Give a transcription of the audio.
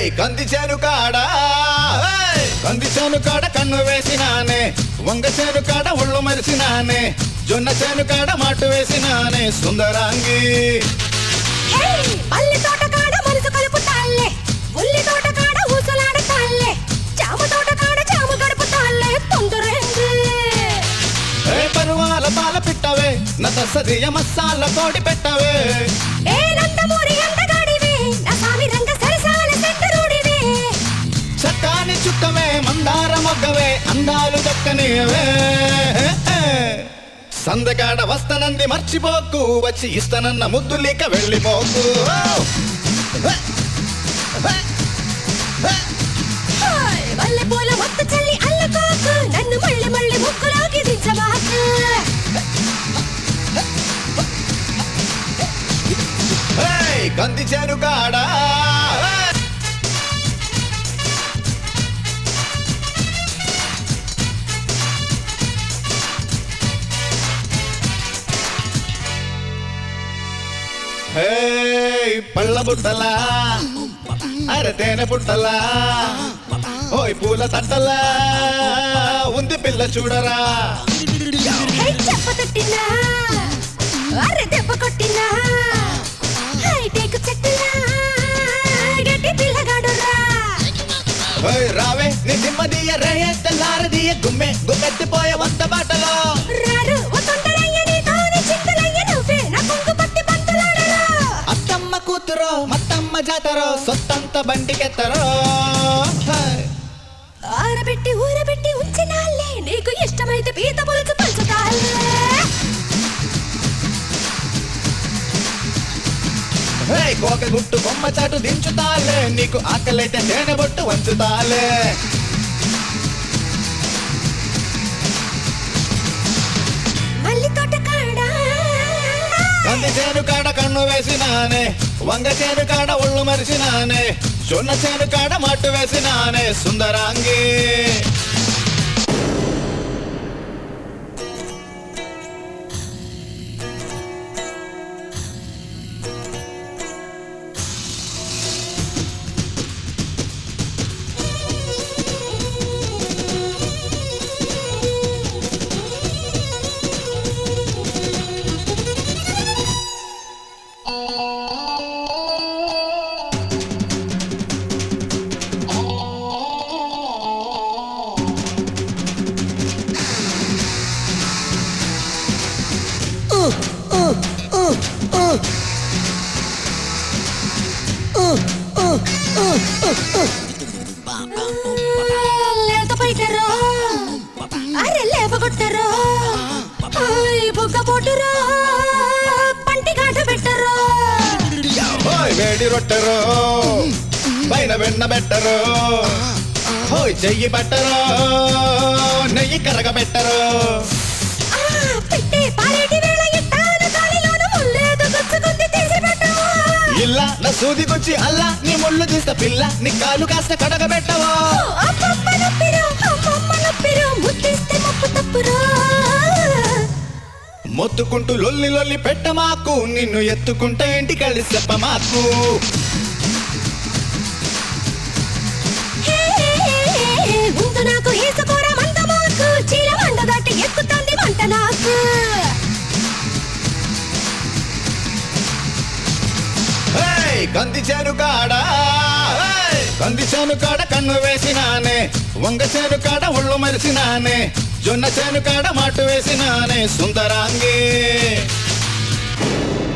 కంది చేను కాడ ఏయ్! కంది చేను కాడ కన్ను వేసినానే వంగ చేను కాడ ఒళ్ళు మరిసినానే జొన్న చేను కాడ మాటు వేసినానే సుందరాంగి హే పల్లి తోట కాడ మనసు కలుపుతాళ్ళే ఉల్లి తోట కాడ ఊసలాడతాళ్ళే జామ తోట కాడ జామ గడుపుతాళ్ళే తొందరండి ఏ పరువాల పాల పిట్టవే నా తసదియ మసాల కోడి పెట్టవే ఏ నందమూరి అందగాడివి నా సామి రంగ సరసాల సెంటరుడివి చక్కాని చుక్కవే మందార మొగ్గవే అందాలు దక్కనివే సందగాడ వస్తనంది మర్చిపోకు వచ్చి ఇస్తనన్న ముద్దులిక వెళ్ళిపోకు హాయ్ వల్లె పూల మొత్త చల్లి అల్లుకోకు నన్ను మళ్ళీ మళ్ళీ ముక్కులోకి దించబాకు ఏయ్, కంది చేను కాడ పళ్ళ బుట్టలా అరే తేనె పుట్టలా ఓయ్ పూల తట్టలా ఉంది పిల్ల చూడరా హే చెప్ప తట్టినా అరే దెబ్బ కొట్టినా హై టేకు చెట్టులా గట్టి పిల్లగాడురా ఓయ్ రావే నీ దిమ్మదియ రేయ తెల్లారదియ గుమ్మె గుమ్మెత్తిపోయే వంద బాటలో రారు ఓ తొందరయ్య నీతోనే చింతలయ్య నువ్వే నా కొంగు పట్టి పంతులాడరా అత్తమ్మ కూతురో మత్తమ్మ జాతరో సొత్తంత బండికెత్తరో హాయ్. ఆరబెట్టి ఊరబెట్టి ఉంచినాలే నీకు ఇష్టమైతే పీత పులుసు పంచుతాలే హేయ్, కోక గుట్టు బొమ్మ చాటు దించుతాలే నీకు ఆకలైతే తేనె బొట్టు వంచుతాలే మల్లి తోట కాడా కంది చేను కాడ కన్ను వేసినానే వంగ చేను కాడ ఒళ్ళు మరిసినానే జొన్న చేను కాడ మట్టు వేసినానే సుందరాంగి లేత పైటరో అరే లేపగొట్టరో ఆయ్ బుగ్గ పోటురో పంటి గాట పెట్టరో ఓయ్ వేడి రొట్టెరో పైన వెన్న బెట్టరు ఓయ్ చెయ్యి పట్టరు నెయ్యి కరగబెట్టరు ఆ పిట్టి పారేటి వేళ ఇట్టాను గాలిలోన ముల్లేదు గుచ్చుకుంది తీసి పెట్టు ఇల్ల నా సూదికొచ్చి అల్లా నీ ముళ్ళు తీస్త పిల్ల నీ కాలు కాస్త కడగబెట్టవో అమ్మమ్మ నొప్పిరో అమ్మమ్మ నొప్పిరో ముద్దిస్తే ముప్పు తప్పురో మొత్తుకుంటూ లొల్లి లొల్లి పెట్ట మాకు నిన్ను ఎత్తుకుంటే ఇంటికెళ్ళి చెప్ప మాకు హే, ముందు నాకు ఈసుకోర మంద మాకు చీల మండ దాటి ఎక్కుతుంది వంట నాకు ఏయ్, కంది చేను కాడ ఏయ్, కంది చేను కాడ కన్ను వేసినానే వంగ చేను కాడ ఒళ్ళు మరిసినానే జొన్న చేను కాడ మాటు వేసినానే సుందరాంగి